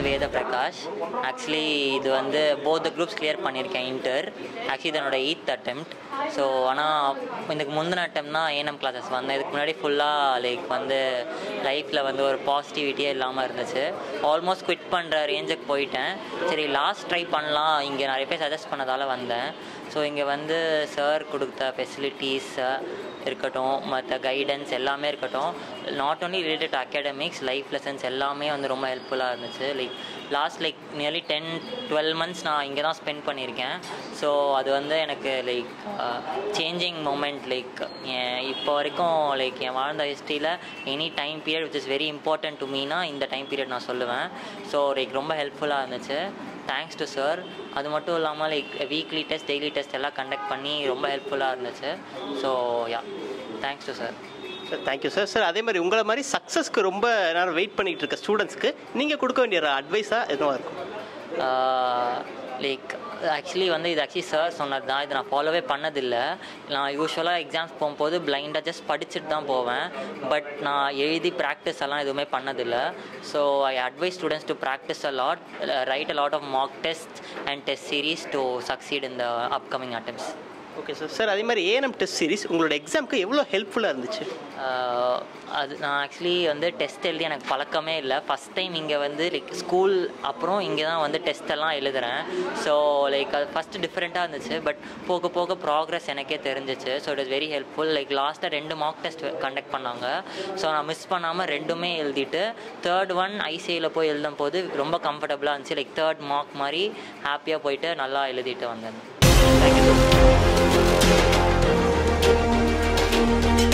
வந்து வேத பிரகாஷ் ஆக்சுவலி இது வந்து போத் குரூப்ஸ் கிளியர் பண்ணியிருக்கேன் இன்டர் ஆக்சுவலி இதனோட எயித் அட்டெம்ப்ட் ஸோ ஆனால் இதுக்கு முந்தின அட்டம் தான் ஏஎன்எம் கிளாஸஸ் வந்தேன் இதுக்கு முன்னாடி ஃபுல்லாக லைக் வந்து லைஃப்பில் வந்து ஒரு பாசிட்டிவிட்டியே இல்லாமல் இருந்துச்சு ஆல்மோஸ்ட் குவிட் பண்ணுற ரேஞ்சுக்கு போயிட்டேன் சரி லாஸ்ட் ட்ரை பண்ணலாம் இங்கே நிறைய பேர் சஜஸ்ட் பண்ணதால் வந்தேன் ஸோ இங்கே வந்து சார் கொடுத்த ஃபெசிலிட்டிஸ் இருக்கட்டும் மற்ற கைடன்ஸ் எல்லாமே இருக்கட்டும் not only related to academics life lessons எல்லாமே வந்து ரொம்ப ஹெல்ப்ஃபுல்லாக இருந்துச்சு like last like nearly ten twelve months நான் இங்கே தான் ஸ்பெண்ட் பண்ணியிருக்கேன் ஸோ அது வந்து எனக்கு லைக் சேஞ்சிங் மூமெண்ட் லைக் இப்போ வரைக்கும் லைக் என் வாழ்ந்த ஹிஸ்ட்ரியில் any time period which is very important to மீனா இந்த டைம் பீரியட் நான் சொல்லுவேன் ஸோ லைக் ரொம்ப ஹெல்ப்ஃபுல்லாக இருந்துச்சு தேங்க்ஸ் டு சார் அது மட்டும் இல்லாமல் like weekly test daily test எல்லாம் கண்டக்ட் பண்ணி ரொம்ப ஹெல்ப்ஃபுல்லாக இருந்துச்சு so yeah thanks to sir sir thank you sir sir அதே மாதிரி உங்களை மாதிரி சக்ஸஸ்க்கு ரொம்ப நேரம் வெயிட் பண்ணிட்டு இருக்க ஸ்டூடெண்ட்ஸ்க்கு நீங்கள் கொடுக்க வேண்டிய அட்வைஸாக எதுவாக இருக்கும் லைக் ஆக்சுவலி வந்து இது ஆக்சுவலி சார் சொன்னது தான் இதை நான் ஃபாலோவே பண்ணதில்லை நான் யூஸ்வலாக எக்ஸாம்ஸ் போகும்போது பிளைண்டாக ஜஸ்ட் படிச்சுட்டு தான் போவேன் பட் நான் எழுதி ப்ராக்டிஸ் எல்லாம் எதுவுமே பண்ணதில்லை so I advise students to practice a lot right a lot of mock test and test series to succeed in the upcoming attempts okay sir sir அதே மாதிரி ஏஎன்எம் டெஸ்ட் சீரிஸ் உங்களோட எக்ஸாமுக்கு எவ்வளோ ஹெல்ப்ஃபுல்லாக இருந்துச்சு ஆஹ் அது நான் ஆக்சுவலி வந்து டெஸ்ட் எழுதி எனக்கு பழக்கமே இல்லை ஃபஸ்ட் டைம் இங்கே வந்து லைக் ஸ்கூல் அப்புறம் இங்கே தான் வந்து டெஸ்ட் எல்லாம் எழுதுறேன் ஸோ லைக் அது ஃபஸ்ட்டு டிஃப்ரெண்ட்டாக இருந்துச்சு பட் போக போக ப்ராக்ரஸ் எனக்கே தெரிஞ்சிச்சு so it is very helpful like லாஸ்ட்டாக ரெண்டு மார்க் டெஸ்ட் கண்டக்ட் பண்ணாங்க ஸோ நான் மிஸ் பண்ணாமல் ரெண்டுமே எழுதிட்டு தேர்ட் ஒன் ஐசிஐயில் போய் எழுதும் போது ரொம்ப கம்ஃபர்டபுளாக இருந்துச்சு லைக் தேர்ட் மார்க் மாதிரி ஹாப்பியாக போயிட்டு நல்லா எழுதிட்டு வந்தேன் தேங்க்யூ